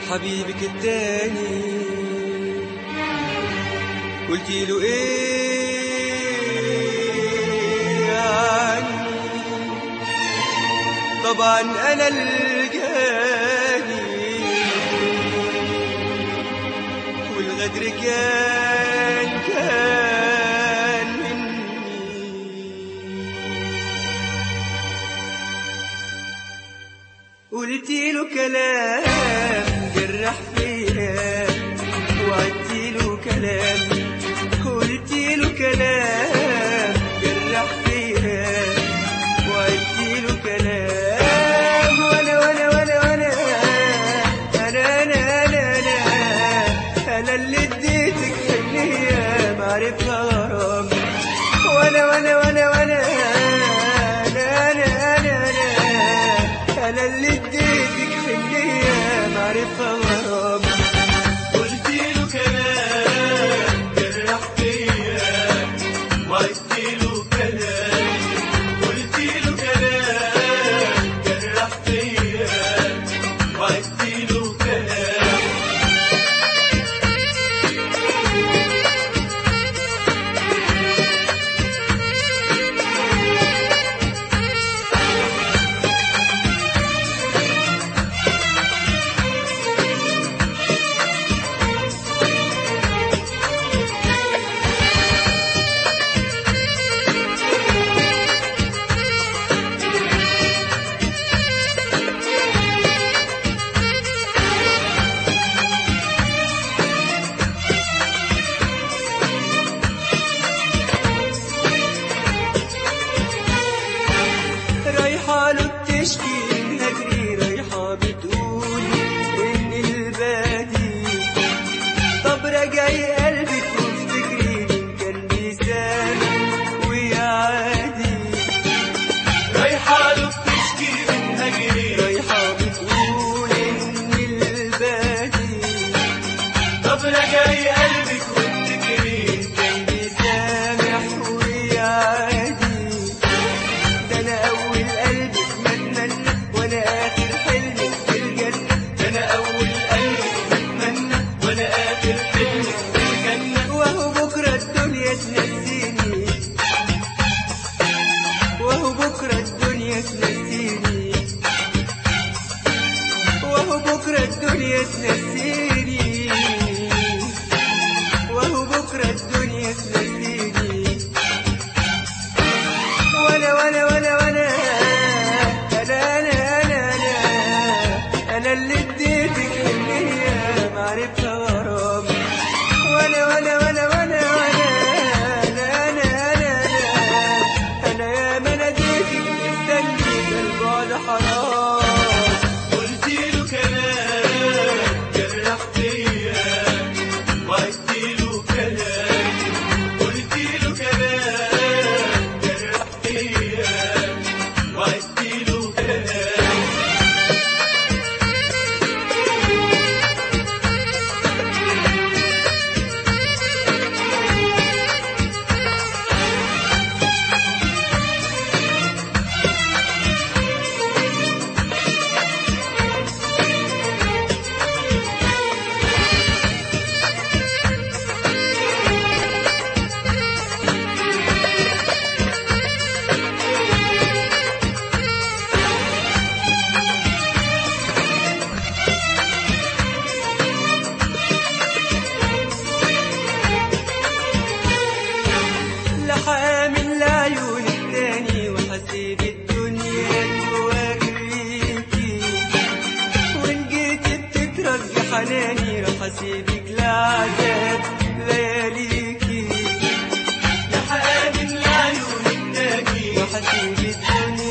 حبيبك التاني قلتي له ايه عني طبعا انا الجاني والغدر كان كان مني قلت له كلام جرح فيا وعدت له كلام قلت له كلام جرح فيا وعدت له كلام وانا وانا وانا وانا انا انا انا انا انا اللي اديتك حنيه معرفه غرام وانا وانا وانا وانا انا انا انا انا انا اللي اديتك حنيه معرفه غرام قلت له كلام جرح فيا وعدت له كلام قلت له كلام جرح فيا وعدت له كلام رايحة له بتشكي من هجري رايحة بتقول إن البادي طب رجعي قلبك وافتكري مين كان بيسامح ويا عادي رايحة له بتشكي من هجري رايحة بتقول إن البادي طب رجعي قلبك وافتكري كان بيسامح ويا عادي ده أنا أول قلبك ما أتمنى وأنا آخر حلمك في الجنة ده انا اول قلبك بتمنى وانا اخر حلمك في الجنة وهو بكرة الدنيا تنسيني وهو بكرة الدنيا تنسيني وهو بكرة الدنيا تنسيني وهو بكرة الدنيا تنسيني وانا وانا وانا وانا انا انا انا انا انا اللي اديتك حنية معرفة غرام وانا وانا وانا وانا وانا انا انا انا انا انا يا ما ناديتك مستني ده البعد حرام قلت له كلام جرح فيا وعدت له كلام قلت له كلام جرح فيا وعدت له كلام لحامل لعيون التاني وحسيب الدنيا تواجريكي وان جيت بتترجي حناني راح اسيبك لعذاب لياليكي يا حامل عيون الناجي وحسيب الدنيا